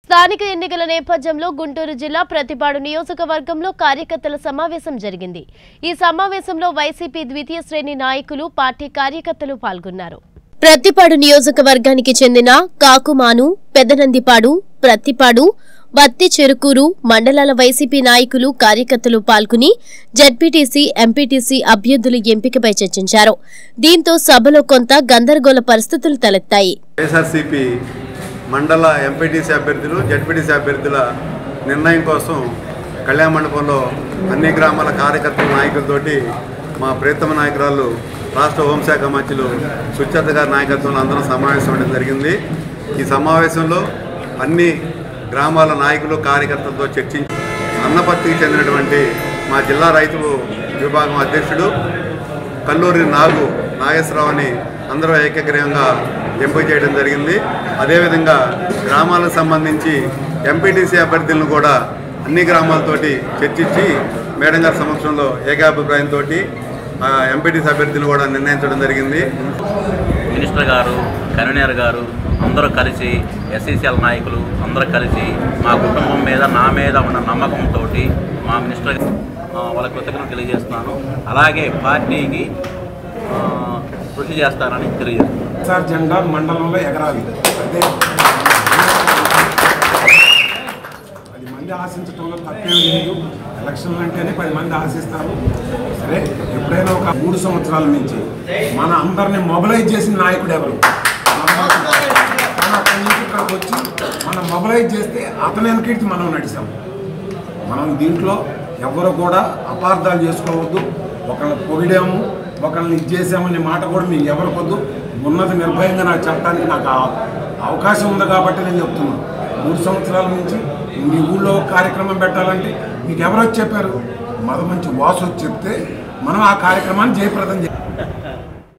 స్థానిక ఎన్నికల నేపథ్యంలో గుంటూరు జిల్లా ప్రతిపాడు నియోజకవర్గంలో కార్యకర్తల సమావేశం జరిగింది ఈ సమావేశంలో వైసీపీ ద్వితీయ శ్రేణి నాయకులు పార్టీ కార్యకర్తలు పాల్గొన్నారు ప్రతిపాడు నియోజకవర్గానికి చెందిన కాకుమాను పెదనందిపాడు ప్రతిపాడు బత్తి చెరుకూరు మండలాల వైసీపీ నాయకులు కార్యకర్తలు పాల్గొని జడ్పీటీసీ ఎంపీటీసీ అభ్యర్థుల ఎంపికపై చర్చించారు దీంతో సభలో కొంత గందరగోళ పరిస్థితులు తలెత్తాయి వైఎస్ఆర్సీపీ మండల ఎంపీటీసీ అభ్యర్థులు జడ్పీటీసీ అభ్యర్థుల నిర్ణయం కోసం కళ్యాణ మండపంలో అన్ని గ్రామాల కార్యకర్తల నాయకులతోటి మా ప్రియతమ నాయకురాలు రాష్ట్ర హోంశాఖ మంత్రులు సుచేత గారి నాయకత్వంలో అందరం సమావేశం అవ్వడం జరిగింది ఈ సమావేశంలో అన్ని గ్రామాల నాయకులు కార్యకర్తలతో చర్చించి అన్నపత్తికి చెందినటువంటి మా జిల్లా రైతు విభాగం అధ్యక్షుడు కల్లూరి నాగు నాగేశ్వరరావుని అందరూ ఏకగ్రీవంగా ఎంపిక చేయడం జరిగింది అదేవిధంగా గ్రామాలకు సంబంధించి ఎంపీటీసీ అభ్యర్థులను కూడా అన్ని గ్రామాలతోటి చర్చించి మేడం గారి సమక్షంలో ఏకాభిప్రాయంతో ఎంపీటీసీ అభ్యర్థులను కూడా నిర్ణయించడం జరిగింది మినిస్టర్ గారు కన్వీనర్ గారు అందరూ కలిసి ఎస్సీసీఎల్ నాయకులు అందరూ కలిసి మా కుటుంబం మీద నా మీద ఉన్న నమ్మకంతో మా మినిస్టర్ ఆ, వాళ్ళ కృతజ్ఞతలు తెలియజేస్తున్నాను అలాగే పార్టీకి ఆ, కృషి చేస్తానని తెలియజేస్తున్నాను సార్ జెండా మండలంలో ఎగరాలి అదే పది మంది ఆశించడంలో తప్పేం లేదు ఎలక్షన్లు అంటేనే పది మంది ఆశిస్తారు సరే ఎప్పుడైనా ఒక మూడు సంవత్సరాల నుంచి మన అందరిని మొబిలైజ్ చేసిన నాయకుడు ఎవరు మన అక్కడి నుంచి ఇక్కడికి వచ్చి మనం మొబిలైజ్ చేస్తే అతని వెనకటి మనం నడిచాం మనం దీంట్లో ఎవరు కూడా అపార్థాలు చేసుకోవద్దు ఒకళ్ళని పొగిడాము ఒకళ్ళని ఇది చేసామనే మాట కూడా మీకు ఎవరికొద్దు ఉన్నది నిర్భయంగా నాకు చెప్పడానికి నాకు ఆ అవకాశం ఉంది కాబట్టి నేను చెప్తున్నాను మూడు సంవత్సరాల నుంచి మీ ఊళ్ళో ఒక కార్యక్రమం పెట్టాలంటే మీకు ఎవరు వచ్చి చెప్పారు మద మంచి వాసు వచ్చి చెప్తే మనం ఆ కార్యక్రమాన్ని జయప్రదం చేయాలి